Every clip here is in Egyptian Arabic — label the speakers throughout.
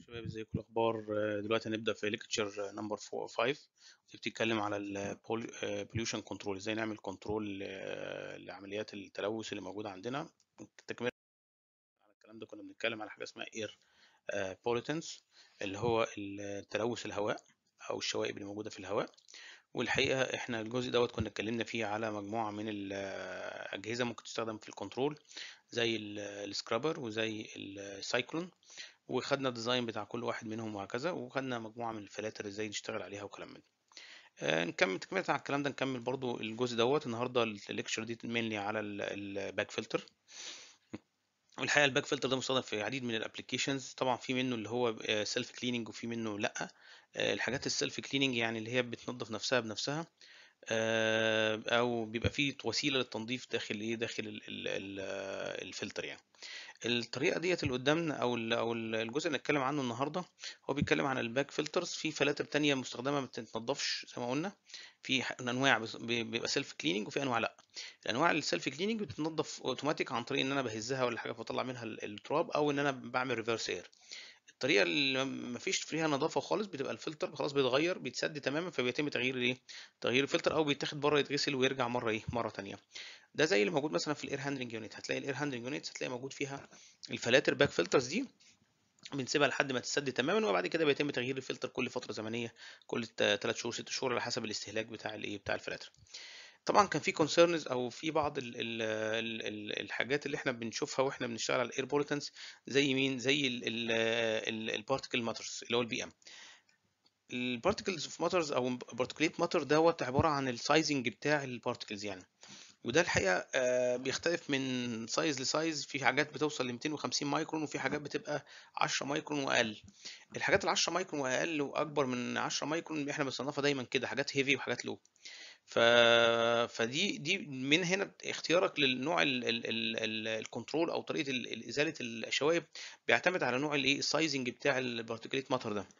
Speaker 1: شباب ازيكم الاخبار آه، دلوقتي هنبدا في ليكتشر نمبر 5 ودي بتتكلم على البوليوشن كنترول ازاي نعمل كنترول لعمليات التلوث اللي موجوده عندنا تكمله على الكلام ده كنا بنتكلم على حاجه اسمها اير بوليتنس اللي هو التلوث الهواء او الشوائب اللي موجوده في الهواء والحقيقه احنا الجزء دوت كنا اتكلمنا فيه على مجموعه من الاجهزه ممكن تستخدم في الكنترول زي السكرابر وزي السايكلون وخدنا الديزاين بتاع كل واحد منهم وهكذا وخدنا مجموعه من الفلاتر ازاي نشتغل عليها وكلام من ده آه نكمل تكمله على الكلام ده نكمل برضو الجزء دوت النهارده الليكشر دي مينلي على الباك فلتر والحقيقه الباك فلتر ده مستخدم في عديد من الابلكيشنز طبعا في منه اللي هو سيلف كليننج وفي منه لا الحاجات السيلف كليننج يعني اللي هي بتنظف نفسها بنفسها او بيبقى فيه وسيله للتنظيف داخل ايه داخل الفلتر يعني الطريقه ديت اللي قدامنا او او الجزء اللي هنتكلم عنه النهارده هو بيتكلم عن الباك فلترز في فلاتر تانية مستخدمه ما بتتنضفش زي ما قلنا في انواع بيبقى سيلف كليننج وفي انواع لا الانواع السيلف كليننج بتتنضف اوتوماتيك عن طريق ان انا بهزها ولا حاجه فبطلع منها التراب او ان انا بعمل ريفرس اير الطريقه اللي مفيش فيها نظافه خالص بتبقى الفلتر خلاص بيتغير بيتسد تماما فبيتم تغيير ايه تغيير الفلتر او بيتاخد بره يتغسل ويرجع مره ايه مره ثانيه ده زي اللي موجود مثلا في الاير هاندلنج يونت هتلاقي الاير هاندلنج يونت هتلاقي موجود فيها الفلاتر باك فلترز دي بنسيبها لحد ما تسد تماما وبعد كده بيتم تغيير الفلتر كل فتره زمنيه كل 3 شهور 6 شهور على حسب الاستهلاك بتاع الايه بتاع الفلاتر طبعا كان في كونسيرنز او في بعض ال ال ال ال الحاجات اللي احنا بنشوفها واحنا بنشتغل على الاير بوليتنس زي مين زي البارتيكل ماترز اللي هو البي ام البارتيكلز اوف ماترز او بارتيكليت ماتر دوت عباره عن السايزنج بتاع البارتيكلز يعني وده الحقيقه بيختلف من سايز لسايز في حاجات بتوصل ل 250 مايكرون وفي حاجات بتبقى 10 مايكرون واقل الحاجات ال 10 مايكرون واقل واكبر من 10 مايكرون احنا بنصنفها دايما كده حاجات هيفي وحاجات لو ف... فدي دي من هنا اختيارك للنوع ال... ال... ال... الكنترول او طريقه ازاله الشوائب بيعتمد على نوع الايه السايزنج بتاع البارتيكليت ماتر ده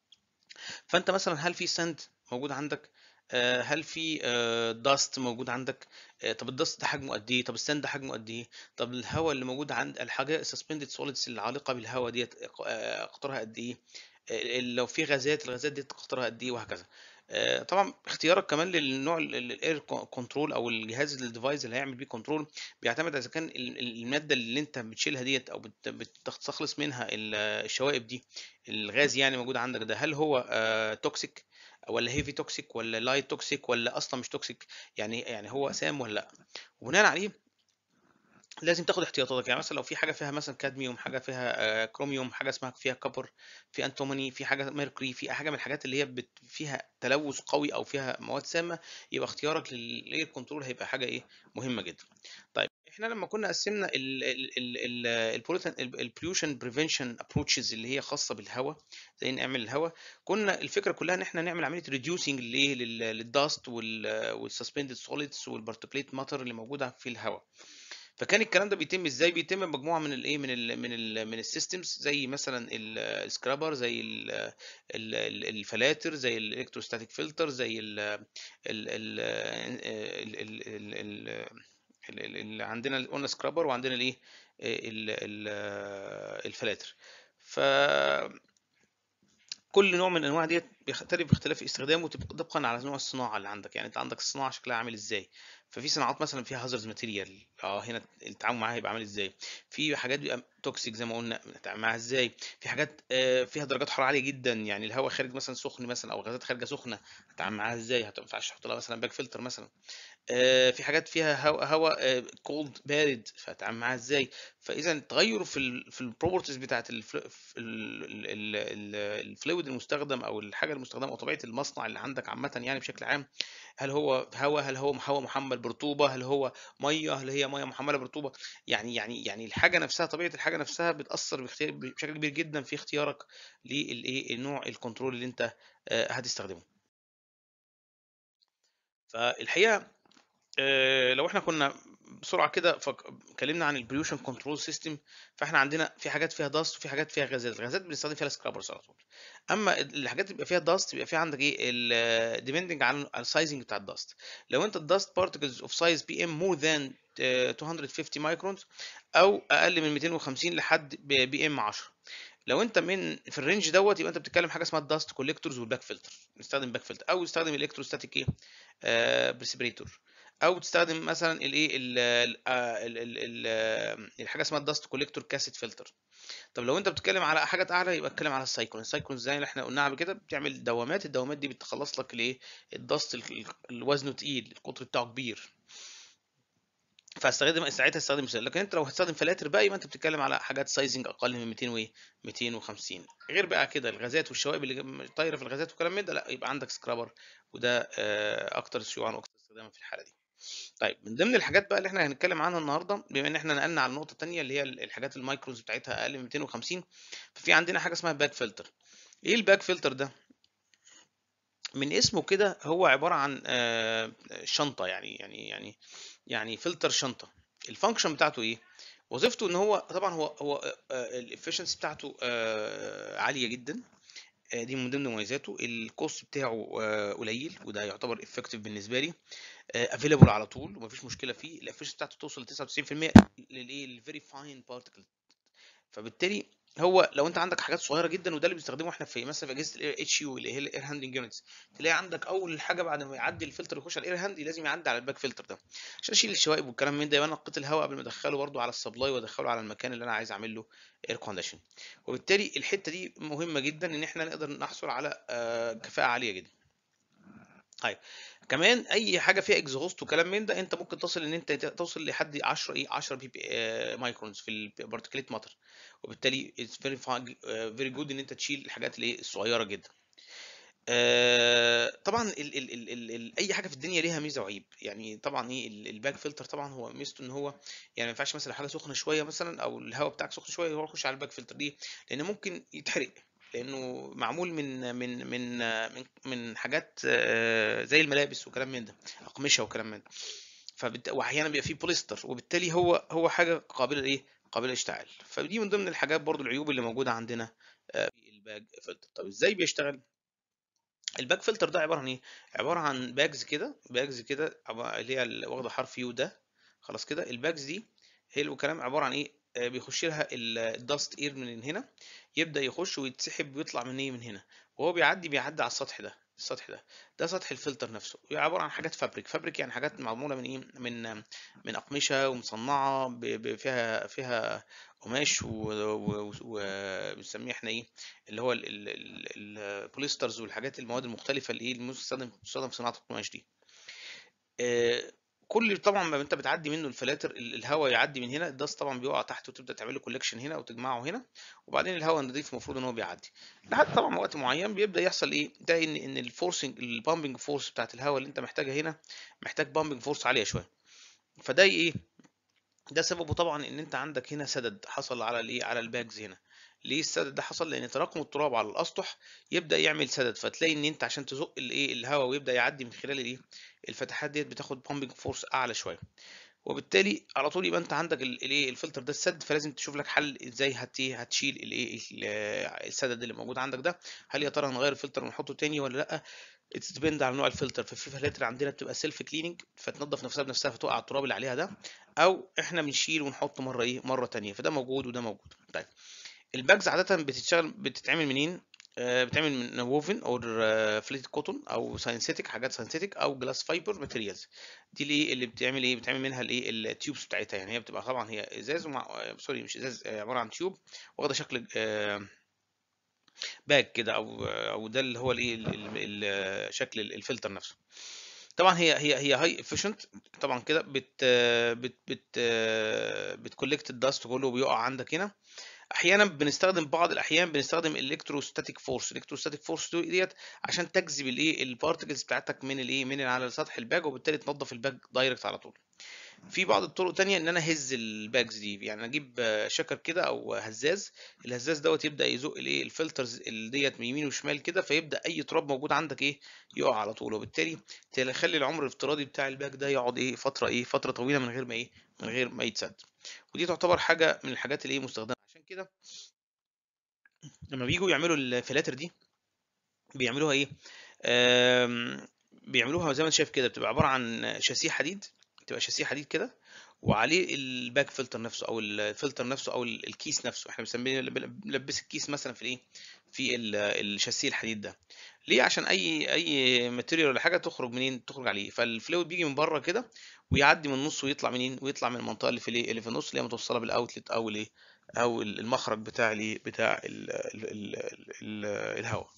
Speaker 1: فانت مثلا هل في ساند موجود عندك هل في داست موجود عندك طب الداست ده حجمه قد ايه طب الساند ده حجمه قد ايه طب الهواء اللي موجود عند الحاجه السسبندد سوليدز العالقه بالهواء ديت قطرها قد ايه لو في غازات الغازات دي قطرها قد ايه وهكذا طبعا اختيارك كمان للنوع الاير كنترول او الجهاز الديفايس اللي هيعمل بيه كنترول بيعتمد اذا كان الماده اللي انت بتشيلها ديت او بتستخلص منها الشوائب دي الغاز يعني موجود عندك ده هل هو توكسيك ولا هيفي توكسيك ولا لايت توكسيك ولا اصلا مش توكسيك يعني يعني هو سام ولا لا وبناء عليه لازم تاخد احتياطاتك يعني مثلا لو في حاجه فيها مثلا كادميوم حاجه فيها كروميوم حاجه اسمها فيها كبر في انتوموني في حاجه ميركوري في حاجه من الحاجات اللي هي بت فيها تلوث قوي او فيها مواد سامه يبقى اختيارك للاير كنترول هيبقى حاجه ايه مهمه جدا طيب احنا لما كنا قسمنا البوليوشن بريفنشن ابروتشز اللي هي خاصه بالهواء زي نعمل الهواء كنا الفكره كلها ان احنا نعمل عمليه ريديوسنج لايه للداست والسسبندد سوليدز والبارتيكليت ماتر اللي موجوده في الهواء فكان الكلام ده بيتم ازاي بيتم مجموعه من الايه من ال من ال من السيستمز زي مثلا السكرابر زي ال ال الفلاتر زي الالكتروستاتيك فلتر زي ال ال اللي عندنا قلنا سكرابر وعندنا الايه الفلاتر ف كل نوع من الانواع ديت بيختلف باختلاف استخدامه طبقا على نوع الصناعه اللي عندك يعني انت عندك الصناعه شكلها عامل ازاي ففي صناعات مثلا فيها هازارds ماتيريال اه هنا التعامل معاها هيبقى عامل ازاي في حاجات بيبقى توكسيك زي ما قلنا نتعامل معاها ازاي في حاجات آه فيها درجات حراره عاليه جدا يعني الهواء خارج مثلا سخن مثلا او غازات خارجه سخنه هتعامل معاها ازاي ما ينفعش تحط لها مثلا باك فلتر مثلا آه في حاجات فيها هواء هواء كولد بارد فهتعامل معاها ازاي فاذا التغير في ال في البروبرتيز بتاعت الفلويد المستخدم او الحاجه المستخدمه او طبيعه المصنع اللي عندك عامه يعني بشكل عام هل هو هواء هل هو هواء محمل برطوبه هل هو ميه هل هي ميه محمله برطوبه يعني يعني يعني الحاجه نفسها طبيعه الحاجه نفسها بتاثر بشكل كبير جدا في اختيارك للايه النوع الكنترول اللي انت هتستخدمه فالحقيقه لو احنا كنا بسرعه كده اتكلمنا عن البوليوشن كنترول سيستم فاحنا عندنا في حاجات فيها داست وفي حاجات فيها غازات الغازات بنستخدم فيها السكرابرز على طول اما الحاجات اللي بيبقى فيها داست بيبقى في عندك ايه ديبندنج على السايزنج بتاع الداست لو انت الداست بارتكلز اوف سايز بي ام مور ذان 250 مايكرونز او اقل من 250 لحد بي ام 10 لو انت من في الرينج دوت يبقى انت بتتكلم حاجه اسمها الداست كوليكتورز والباك فلتر نستخدم باك فلتر او نستخدم الكتروستاتيك ايه آه بريسبريتور او تستخدم مثلا الايه ال- ال- آه، ال- ال- ال- الحاجه اسمها الداست كوليكتور كاسيت فلتر طب لو انت بتتكلم على حاجات اعلى يبقى اتكلم على السايكلون السايكلون زي اللي احنا قلناها قبل كده بتعمل دوامات الدوامات دي بتخلص لك الايه الدست ال- اللي وزنه تقيل القطر بتاعه كبير فاستخدم ساعتها استخدم مثال لكن انت لو هتستخدم فلاتر بقى يبقى انت بتتكلم على حاجات سايزنج اقل من 200 وايه 250 غير بقى كده الغازات والشوائب اللي طايره في الغازات والكلام من ده لا يبقى عندك سكرابر وده آه، اكتر شيوعا واكتر استخداما في الحاله دي طيب من ضمن الحاجات بقى اللي احنا هنتكلم عنها النهارده بما ان احنا نقلنا على النقطه الثانيه اللي هي الحاجات المايكروز بتاعتها اقل من 250 ففي عندنا حاجه اسمها باك فلتر ايه الباك فلتر ده من اسمه كده هو عباره عن آه، شنطه يعني يعني يعني يعني فلتر شنطه الفانكشن بتاعته ايه وظيفته ان هو طبعا هو هو الافشنسي بتاعته آه، عاليه جدا آه، دي من ضمن مميزاته الكوست بتاعه آه، قليل وده يعتبر افكتيف بالنسبه لي افيلابل على طول ومفيش مشكله فيه الافشنسي بتاعته توصل ل 99% للايه الفيري فاين بارتكل فبالتالي هو لو انت عندك حاجات صغيره جدا وده اللي بنستخدمه احنا في مثلا في اجهزه الاتش يو اللي هي الاير هاندلنج يونتس تلاقي عندك اول حاجه بعد ما يعدي الفلتر يخش على الاير هاند لازم يعدي على الباك فلتر ده عشان اشيل الشوائب والكلام من ده يبقى انا نقيت الهواء قبل ما ادخله برده على السبلاي وادخله على المكان اللي انا عايز اعمل له اير كونديشن وبالتالي الحته دي مهمه جدا ان احنا نقدر نحصل على آه، كفاءه عاليه جدا طيب كمان اي حاجه فيها اكزهوست وكلام من ده انت ممكن تصل ان انت توصل لحد 10 ايه 10 بي بي مايكرونز في البارتيكليت ماتر وبالتالي اتس فيري فيري جود ان انت تشيل الحاجات اللي ايه الصغيره جدا آه، طبعا ال ال ال ال ال اي حاجه في الدنيا ليها ميزه وعيب يعني طبعا ايه ال- الباك فلتر طبعا هو ميزته ان هو يعني ما ينفعش مثلا حاجه سخنه شويه مثلا او الهواء بتاعك سخن شويه يروح يخش على الباك فلتر دي لان ممكن يتحرق لانه معمول من من من من, من حاجات آه، زي الملابس وكلام من ده اقمشه وكلام من ده فبت... واحيانا بيبقى فيه بوليستر وبالتالي هو هو حاجه قابله لايه قابله للاشتعال فدي من ضمن الحاجات برضو العيوب اللي موجوده عندنا آه، في الباك فلتر طب ازاي بيشتغل الباك فلتر ده عباره عن ايه عباره عن باجز كده باجز كده عب- اللي هي ال- واخده حرف يو ده خلاص كده الباجز دي هي الكلام عباره عن ايه آه، بيخش لها الداست اير من هنا يبدا يخش ويتسحب ويطلع من ايه من هنا وهو بيعدي بيعدي على السطح ده السطح ده ده سطح الفلتر نفسه هي عباره عن حاجات فابريك فابريك يعني حاجات معموله من ايه من من اقمشه ومصنعه ب- ب- فيها فيها قماش وبنسميه احنا ايه اللي هو ال- ال- ال- البوليسترز والحاجات المواد المختلفه اللي ايه المستخدم بتستخدم في صناعه القماش دي آه، كل طبعا ما انت بتعدي منه الفلاتر ال- الهواء يعدي من هنا الدست طبعا بيقع تحت وتبدا تعمل له كولكشن هنا وتجمعه هنا وبعدين الهواء النظيف المفروض ان هو بيعدي لحد طبعا وقت معين بيبدا يحصل ايه ده ان ان الفورسنج البامبنج فورس بتاعت الهواء اللي انت محتاجها هنا محتاج بامبنج فورس عاليه شويه فده ايه ده سببه طبعا ان انت عندك هنا سدد حصل على الايه على الباجز هنا ليه السدد ده حصل لان تراكم التراب على الاسطح يبدا يعمل سدد فتلاقي ان انت عشان تزق الايه الهواء ويبدا يعدي من خلال الايه الفتحات ديت بتاخد بامبنج فورس اعلى شويه وبالتالي على طول يبقى انت عندك ال- الايه الفلتر ده السد فلازم تشوف لك حل ازاي هت إيه هتشيل الايه ال- السدد اللي موجود عندك ده هل يا ترى هنغير الفلتر ونحطه تاني ولا لا اتس ديبند على نوع الفلتر ففي فلاتر عندنا بتبقى سيلف كليننج فتنظف نفسها بنفسها فتوقع التراب اللي عليها ده او احنا بنشيل ونحط مره ايه مره تانية فده موجود وده موجود طيب الباجز عاده بتتشتغل بتتعمل منين آه، بتعمل من ووفن او فليت كوتون او ساينثيتك حاجات ساينثيتك او جلاس فايبر ماتيريالز دي اللي اللي بتعمل ايه بتعمل منها الايه التيوبس بتاعتها يعني هي بتبقى طبعا هي ازاز ومع آه، سوري مش ازاز آه، عباره عن تيوب واخده شكل آه، باج كده او او ده اللي هو الايه ال- ال- ال- شكل الفلتر نفسه طبعا هي هي هي هاي افيشنت طبعا كده بت بت بت بتكولكت الداست كله بيقع عندك هنا احيانا بنستخدم بعض الاحيان بنستخدم الكتروستاتيك فورس الكتروستاتيك فورس ديت عشان تجذب الايه البارتكلز بتاعتك من الايه من على سطح الباج وبالتالي تنظف الباج دايركت على طول في بعض الطرق تانية ان انا اهز الباجز دي يعني اجيب آه، شكر كده او هزاز الهزاز دوت يبدا يزق الايه الفلترز اللي ديت من يمين وشمال كده فيبدا اي تراب موجود عندك ايه يقع على طول وبالتالي تخلي العمر الافتراضي بتاع الباج ده يقعد ايه فتره ايه فتره طويله من غير ما ايه من غير ما يتسد ودي تعتبر حاجه من الحاجات اللي ايه مستخدمه عشان كده لما بييجوا يعملوا الفلاتر دي بيعملوها ايه آم، بيعملوها زي ما انت شايف كده بتبقى عباره عن شاسيه حديد بتبقى شاسيه حديد كده وعليه الباك فلتر نفسه او الفلتر نفسه او ال- الكيس نفسه احنا بنسميه بنلبس الكيس مثلا في الايه في ال- الشاسيه الحديد ده ليه عشان اي اي ماتيريال ولا حاجه تخرج منين تخرج عليه فالفلويد بيجي من بره كده ويعدي من النص ويطلع منين ويطلع من المنطقه اللي في الايه اللي في النص اللي هي متوصله بالاوتلت او الايه او المخرج بتاع الايه بتاع ال ال ال ال الهواء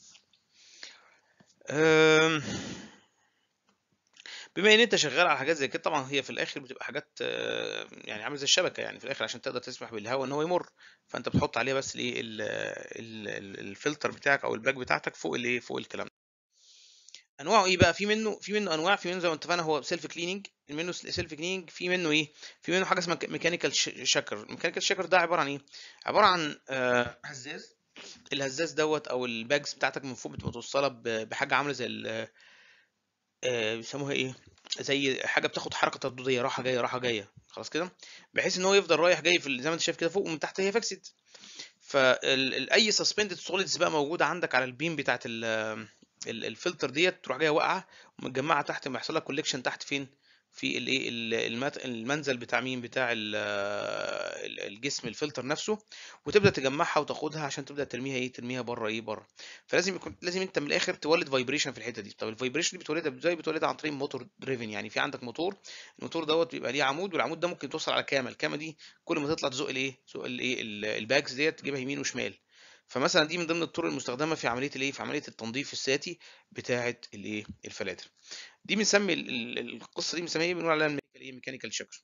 Speaker 1: أم، بما ان انت شغال على حاجات زي كده طبعا هي في الاخر بتبقى حاجات آه، يعني عامله زي الشبكه يعني في الاخر عشان تقدر تسمح بالهواء ان هو يمر فانت بتحط عليها بس الايه ال- ال- ال- الفلتر بتاعك او الباك بتاعتك فوق الايه فوق الكلام ده انواعه ايه بقى في منه في منه انواع في منه زي ما اتفقنا هو سيلف كليننج منه سيلف كليننج في منه ايه في منه حاجه اسمها ميكانيكال شاكر الميكانيكال شاكر ده عباره عن ايه عباره عن آه، هزاز الهزاز دوت او الباجز بتاعتك من فوق بتبقى متوصله ب- بحاجه عامله زي ال- آه، بيسموها ايه زي حاجه بتاخد حركه تردديه راحه جايه راحه جايه خلاص كده بحيث ان هو يفضل رايح جاي في ال- زي ما انت شايف كده فوق ومن تحت هي فاكسد فاي سسبندد سوليدز بقى موجوده عندك على البيم بتاعت ال- ال- الفلتر ديت تروح جايه واقعه ومتجمعه تحت ما يحصل لها كوليكشن تحت فين في الايه ال- المت- المنزل بتاع مين بتاع ال- ال- الجسم الفلتر نفسه وتبدا تجمعها وتاخدها عشان تبدا ترميها ايه ترميها بره ايه بره فلازم يكون لازم انت من الاخر تولد فايبريشن في الحته دي طب الفايبريشن دي بتولدها ازاي بتولدها عن طريق موتور دريفن يعني في عندك موتور الموتور دوت بيبقى ليه عمود والعمود ده ممكن توصل على كامه الكامه دي كل ما تطلع تزق الايه تزق الايه ال- الباكس ديت تجيبها يمين وشمال فمثلا دي من ضمن الطرق المستخدمه في عمليه الايه في عمليه التنظيف الساتي بتاعه الايه الفلاتر دي بنسمي ال- ال- القصه دي بنسميها ايه بنقول عليها الميكانيكال ايه ميكانيكال شكر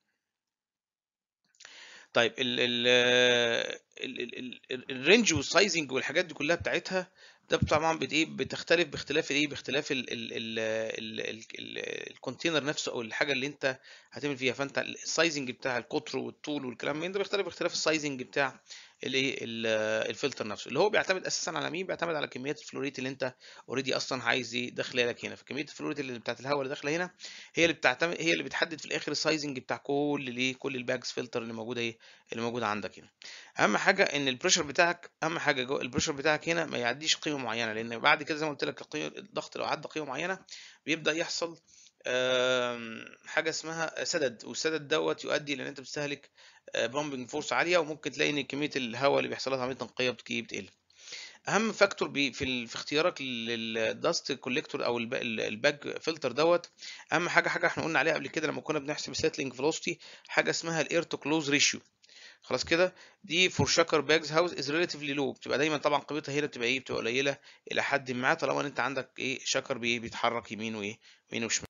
Speaker 1: طيب ال ال ال ال ال الرينج والسايزنج والحاجات دي كلها بتاعتها ده طبعا بت ايه بتختلف باختلاف الايه باختلاف ال ال ال ال ال ال الكونتينر نفسه او الحاجه اللي انت هتعمل فيها فانت السايزنج بتاع القطر والطول والكلام من ده بيختلف باختلاف السايزنج بتاع الايه ال- الفلتر نفسه اللي هو بيعتمد اساسا على مين بيعتمد على كميات الفلوريت اللي انت اوريدي اصلا عايز ايه داخله لك هنا فكميه الفلوريت اللي بتاعت الهواء اللي داخله هنا هي اللي بتعتمد هي اللي بتحدد في الاخر السايزنج بتاع كل الايه كل الباكس فلتر اللي موجوده ايه اللي موجوده عندك هنا اهم حاجه ان البريشر بتاعك اهم حاجه جو البريشر بتاعك هنا ما يعديش قيمه معينه لان بعد كده زي ما قلت لك القيمة- الضغط لو عدى قيمه معينه بيبدا يحصل آم، حاجه اسمها سدد والسدد دوت يؤدي لان انت بتستهلك بامبنج فورس عاليه وممكن تلاقي ان كميه الهواء اللي بيحصل لها عمليه تنقيه بتجي بتقل اهم فاكتور بي في ال- في اختيارك للداست كوليكتور او الب- ال- الباج فلتر دوت اهم حاجه حاجه احنا قلنا عليها قبل كده لما كنا بنحسب السيتلينج فيلوسيتي حاجه اسمها الاير تو كلوز ريشيو خلاص كده دي فور شاكر باجز هاوس از ريليتيفلي لو بتبقى دايما طبعا قيمتها هنا بتبقى ايه بتبقى قليله الى حد ما طالما ان انت عندك ايه شاكر بي بيتحرك يمين وايه يمين وشمال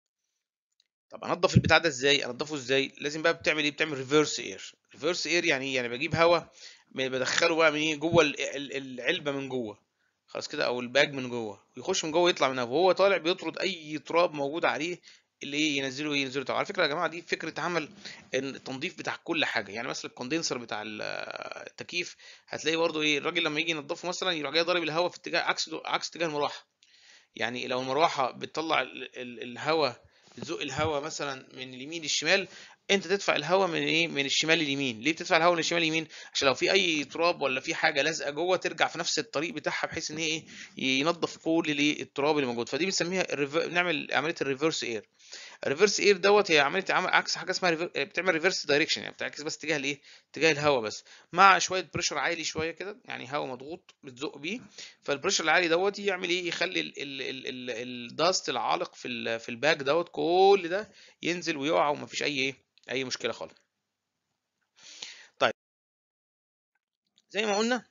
Speaker 1: طب انضف البتاع ده ازاي انضفه ازاي لازم بقى بتعمل ايه بتعمل ريفرس اير ريفرس اير يعني ايه يعني بجيب هواء بدخله بقى من ايه جوه ال- ال- العلبه من جوه خلاص كده او الباج من جوه ويخش من جوه يطلع منها وهو طالع بيطرد اي تراب موجود عليه اللي ايه ينزله ايه ينزله طبعا على فكره يا جماعه دي فكره عمل التنظيف بتاع كل حاجه يعني مثلا الكوندنسر بتاع ال- التكييف هتلاقي برضو ايه الراجل لما يجي ينضفه مثلا يروح جاي ضارب الهواء في اتجاه عكس عكس اتجاه المروحه يعني لو المروحه بتطلع ال- ال- الهواء بتزق الهواء مثلا من اليمين للشمال انت تدفع الهواء من ايه من الشمال لليمين ليه بتدفع الهواء من الشمال لليمين عشان لو في اي تراب ولا في حاجه لازقه جوه ترجع في نفس الطريق بتاعها بحيث ان هي ايه ينظف كل الايه التراب اللي موجود فدي بنسميها الريفر... بنعمل عمليه الريفرس اير الريفرس اير دوت هي عمليه عمل عكس حاجه اسمها ريفر... بتعمل ريفرس دايركشن يعني بتعكس بس اتجاه الايه اتجاه الهواء بس مع شويه بريشر عالي شويه كده يعني هواء مضغوط بتزق بيه فالبريشر العالي دوت يعمل ايه يخلي ال... ال... ال... ال... الداست العالق في ال... في الباك دوت كل ده ينزل ويقع ومفيش اي ايه اي مشكله خالص طيب زي ما قلنا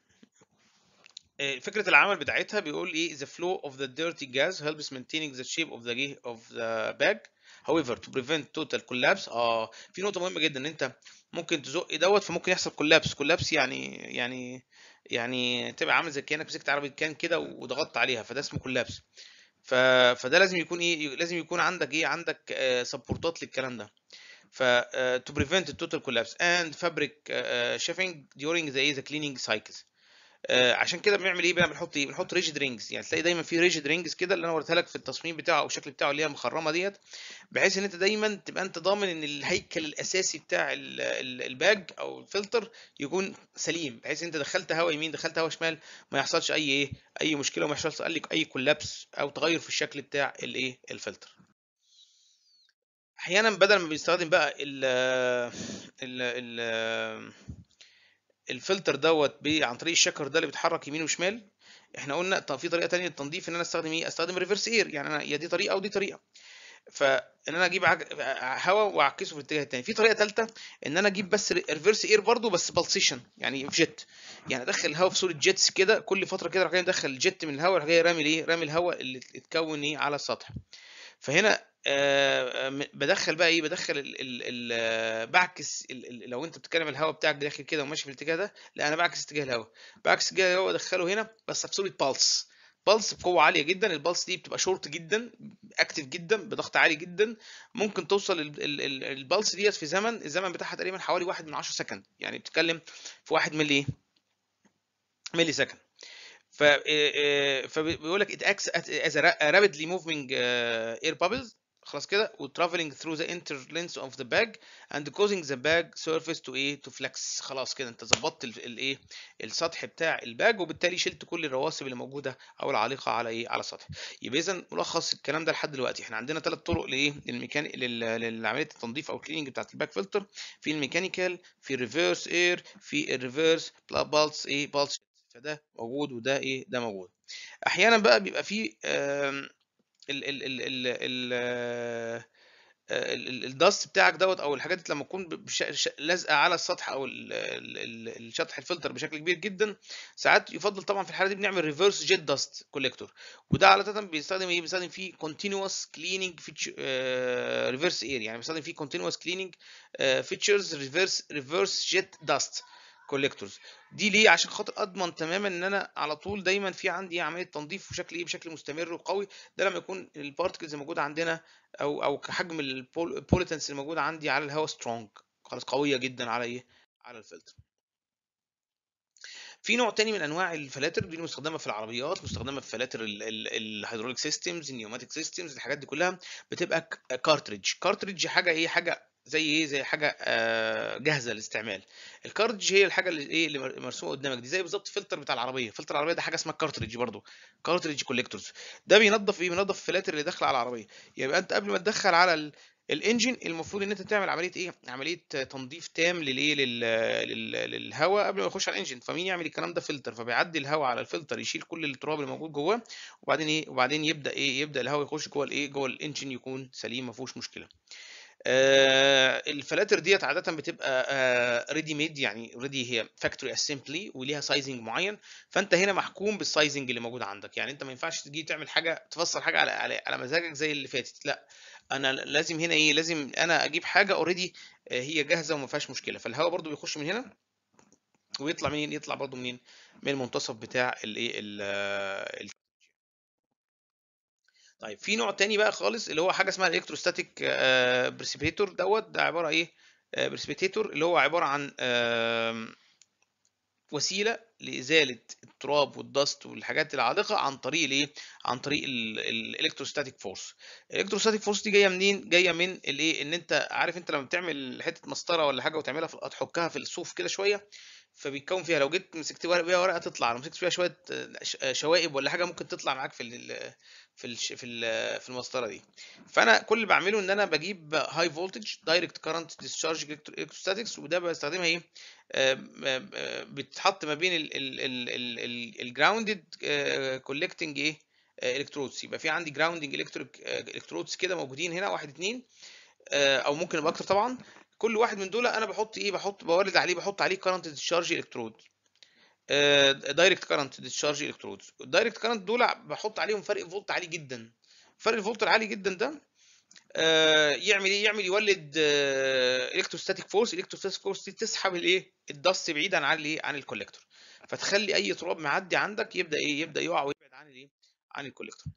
Speaker 1: آه، فكرة العمل بتاعتها بيقول ايه the flow of the dirty gas helps maintaining the shape of the of the bag however to prevent total collapse اه في نقطة مهمة جدا ان انت ممكن تزق دوت فممكن يحصل كولابس كولابس يعني يعني يعني تبقى عامل زي كانك مسكت عربية كان كده وضغطت عليها فده اسمه كولابس ف... فده لازم يكون ايه لازم يكون عندك ايه عندك سبورتات للكلام ده ف uh, to prevent the total collapse and fabric uh, chafing during the, the cleaning cycles آه، عشان كده بنعمل ايه بقى بنحط ايه بنحط ريجيد رينجز يعني تلاقي دايما في ريجيد رينجز كده اللي انا وريتها لك في التصميم بتاعه او الشكل بتاعه اللي هي المخرمه ديت بحيث ان انت دايما تبقى انت ضامن ان الهيكل الاساسي بتاع ال- ال- الباج او الفلتر يكون سليم بحيث ان انت دخلت هواء يمين دخلت هواء شمال ما يحصلش اي ايه اي مشكله وما يحصلش اي اي كولابس او تغير في الشكل بتاع الايه الفلتر احيانا بدل ما بيستخدم بقى ال ال ال الفلتر دوت ب- عن طريق الشكر ده اللي بيتحرك يمين وشمال احنا قلنا طب في طريقه تانية للتنظيف ان انا استخدم ايه استخدم ريفرس اير يعني انا يا دي طريقه او دي طريقه فان انا اجيب عج... هواء واعكسه في الاتجاه التاني في طريقه ثالثه ان انا اجيب بس ريفرس اير برضو بس بالسيشن يعني في جيت يعني ادخل الهواء في صوره جيتس كده كل فتره كده راح جاي مدخل جيت من الهواء راح جاي رامي ايه رامي الهواء اللي اتكون ايه على السطح فهنا آه، م- بدخل بقى ايه بدخل ال ال ال آه، بعكس ال ال لو انت بتتكلم الهواء بتاعك داخل كده وماشي في الاتجاه ده لا انا بعكس اتجاه الهواء بعكس اتجاه الهواء ادخله هنا بس في صوره بالس بالس بقوه عاليه جدا البلس دي بتبقى شورت جدا اكتف جدا بضغط عالي جدا ممكن توصل ال- ال- ال- البلس ديت في زمن الزمن بتاعها تقريبا حوالي واحد من 10 سكند يعني بتتكلم في واحد ملي ايه ملي سكند ف فبيقول لك it acts as a rapidly moving uh, air bubbles خلاص كده و traveling through the inner length of the bag and causing the bag surface to ايه to flex خلاص كده انت ظبطت ال- الايه السطح بتاع الباج وبالتالي شلت كل الرواسب اللي موجوده او العالقه على ايه على السطح يبقى اذا ملخص الكلام ده لحد دلوقتي احنا عندنا ثلاث طرق لايه للميكان لل- لعمليه التنظيف او الكليننج بتاعت الباك فلتر في الميكانيكال في الريفرس اير في الريفرس بالس ايه بالس فده موجود وده ايه ده موجود احيانا بقى بيبقى فيه آم، ال ال ال ال ال آه، ال- ال- الدست بتاعك دوت او الحاجات دي لما تكون بش- ش- لازقه على السطح او ال- ال- ال- الشطح الفلتر بشكل كبير جدا ساعات يفضل طبعا في الحاله دي بنعمل ريفرس جيت داست كوليكتور وده عاده بيستخدم ايه بيستخدم فيه كونتينوس كليننج ريفرس اير يعني بيستخدم فيه كونتينوس كليننج فيتشرز ريفرس ريفرس جيت داست كوليكتورز دي ليه عشان خاطر اضمن تماما ان انا على طول دايما في عندي عمليه تنظيف بشكل ايه بشكل مستمر وقوي ده لما يكون البارتكلز الموجوده عندنا او او حجم البوليتنس الموجود عندي على الهواء سترونج خلاص قويه جدا على ايه على الفلتر في نوع تاني من انواع الفلاتر دي مستخدمه في العربيات مستخدمه في فلاتر الهيدروليك سيستمز النيوماتيك سيستمز الحاجات دي كلها بتبقى كارتريدج كارتريدج حاجه ايه حاجه زي ايه زي حاجه آه، جاهزه للاستعمال الكارتريدج هي الحاجه اللي ايه اللي مر- مرسومه قدامك دي زي بالظبط فلتر بتاع العربيه فلتر العربيه ده حاجه اسمها كارتريدج برضو كارتريدج كوليكتورز ده بينظف ايه بينظف الفلاتر اللي داخله على العربيه يبقى انت قبل ما تدخل على ال... الانجن المفروض ان انت تعمل عمليه ايه عمليه تنظيف تام للايه لل... لل... للهواء قبل ما يخش على الانجن فمين يعمل الكلام ده فلتر فبيعدي الهواء على الفلتر يشيل كل التراب اللي موجود جواه وبعدين ايه وبعدين يبدا ايه يبدا الهواء يخش جوه الايه جوه الانجن يكون سليم ما فيهوش مشكله آه، الفلاتر ديت عاده بتبقى ريدي ميد يعني ريدي هي فاكتوري اسمبلي وليها سايزنج معين فانت هنا محكوم بالسايزنج اللي موجود عندك يعني انت ما ينفعش تيجي تعمل حاجه تفسر حاجه على على, على مزاجك زي اللي فاتت لا انا لازم هنا ايه لازم انا اجيب حاجه اوريدي هي جاهزه وما فيهاش مشكله فالهواء برضو بيخش من هنا ويطلع منين يطلع برضو منين من المنتصف بتاع الايه ال- طيب في نوع تاني بقى خالص اللي هو حاجه اسمها الالكتروستاتيك بريسيبيتور دوت ده عباره ايه بريسيبيتور اللي هو عباره عن آم، وسيله لازاله التراب والدست والحاجات العالقه عن طريق الايه عن طريق الالكتروستاتيك فورس الالكتروستاتيك فورس دي جايه منين جايه من الايه ان انت عارف انت لما بتعمل حته مسطره ولا حاجه وتعملها في تحكها في الصوف كده شويه فبيتكون فيها لو جيت مسكت ورق- بيها ورقه تطلع لو مسكت فيها شويه ش- شوائب ولا حاجه ممكن تطلع معاك في ال في ال في ال في المسطره دي فانا كل اللي بعمله ان انا بجيب هاي فولتج دايركت كارنت ديسشارج الكتروستاتكس وده بستخدمها ايه آم، آم، آم، بتتحط ما بين الجراوندد كولكتنج ايه الكترودز يبقى في عندي جراوندنج الكتريك الكترودز كده موجودين هنا واحد اتنين آه، او ممكن يبقى اكتر طبعا كل واحد من دول انا بحط ايه بحط بولد عليه بحط عليه كارنت ديسشارج الكترود دايركت كارنت ديسشارج الكترودز الدايركت كارنت دول بحط عليهم فرق فولت عالي جدا فرق الفولت العالي جدا ده آه، يعمل ايه يعمل يولد الكتروستاتيك فورس الكتروستاتيك فورس دي تسحب الايه الدست بعيدا عن الايه عن الكوليكتور فتخلي اي تراب معدي عندك يبدا ايه يبدا يقع ويبعد عن الايه عن الكوليكتور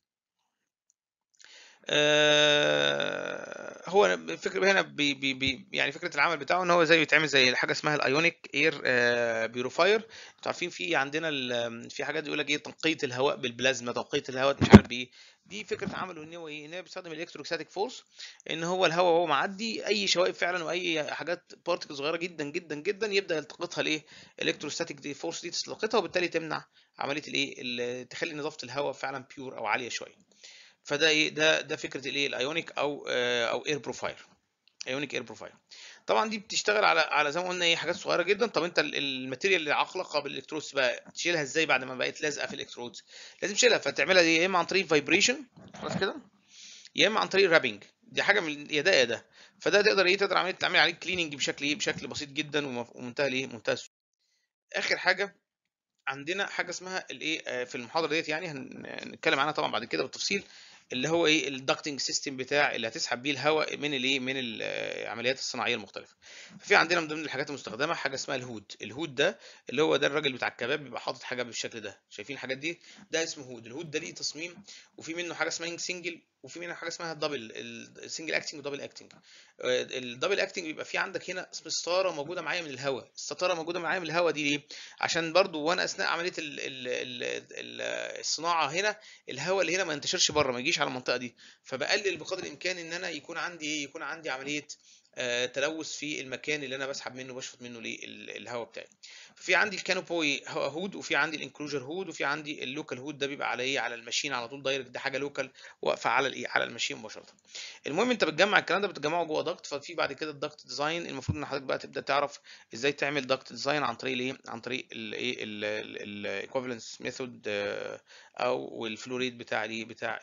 Speaker 1: آه، هو الفكره هنا بي بي بي يعني فكره العمل بتاعه ان هو زي بيتعمل زي حاجه اسمها الايونيك اير بيوروفاير انتوا عارفين في عندنا ال- في حاجات بيقول لك ايه تنقيه الهواء بالبلازما تنقيه الهواء مش عارف بايه دي فكره عمله ان هو ايه ان هو بيستخدم الالكتروستاتيك فورس ان هو الهواء وهو معدي اي شوائب فعلا واي حاجات بارتكل صغيره جدا جدا جدا يبدا يلتقطها الايه الالكتروستاتيك دي فورس دي تلتقطها وبالتالي تمنع عمليه الايه ال- تخلي نظافه الهواء فعلا بيور او عاليه شويه فده ايه ده ده فكره الايه الايونيك او آه، او اير بروفايل ايونيك اير بروفايل طبعا دي بتشتغل على على زي ما قلنا ايه حاجات صغيره جدا طب انت ال- الماتيريال اللي علاقه بالالكترودز بقى تشيلها ازاي بعد ما بقت لازقه في الالكترودز لازم تشيلها فتعملها دي يا اما عن طريق فايبريشن خلاص كده يا اما عن طريق رابنج دي حاجه من يا ده يا ده فده تقدر ايه تقدر عمليه تعمل عليه كليننج بشكل ايه بشكل بسيط جدا ومف- ومنتهى الايه منتهى السهوله اخر حاجه عندنا حاجه اسمها الايه آه، في المحاضره ديت يعني هنتكلم عنها طبعا بعد كده بالتفصيل اللي هو ايه الدكتنج سيستم بتاع اللي هتسحب بيه الهواء من الايه من العمليات الصناعيه المختلفه ففي عندنا من ضمن الحاجات المستخدمه حاجه اسمها الهود الهود ده اللي هو ده الراجل بتاع الكباب بيبقى حاطط حاجه بالشكل ده شايفين الحاجات دي ده اسمه هود الهود ده ليه تصميم وفي منه حاجه اسمها سنجل وفي منه حاجه اسمها دبل السنجل اكتنج ودبل اكتنج الدبل اكتنج بيبقى في عندك هنا اسم ستاره موجوده معايا من الهواء الستاره موجوده معايا من الهواء دي ليه عشان برضو وانا اثناء عمليه ال ال ال ال الصناعه هنا الهواء اللي هنا ما ينتشرش بره ما يجيش على المنطقه دي فبقلل بقدر الامكان ان انا يكون عندي ايه يكون عندي عمليه آه، تلوث في المكان اللي انا بسحب منه بشفط منه ليه ال- الهواء بتاعي ففي عندي الكانوبوي هود وفي عندي الانكلوجر هود وفي عندي اللوكال هود ده بيبقى على ايه على الماشين على طول دايركت ده حاجه لوكال واقفه على الايه على الماشين مباشره المهم انت بتجمع الكلام ده بتجمعه جوه دكت ففي بعد كده الدكت ديزاين المفروض ان حضرتك بقى تبدا تعرف ازاي تعمل دكت ديزاين عن طريق الايه عن طريق الايه الايكوفالنس ميثود او الفلوريد بتاع الايه بتاع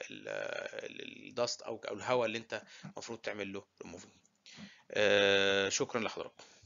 Speaker 1: الدست او او الهواء اللي انت المفروض تعمل له ريموفنج شكرا لحضراتكم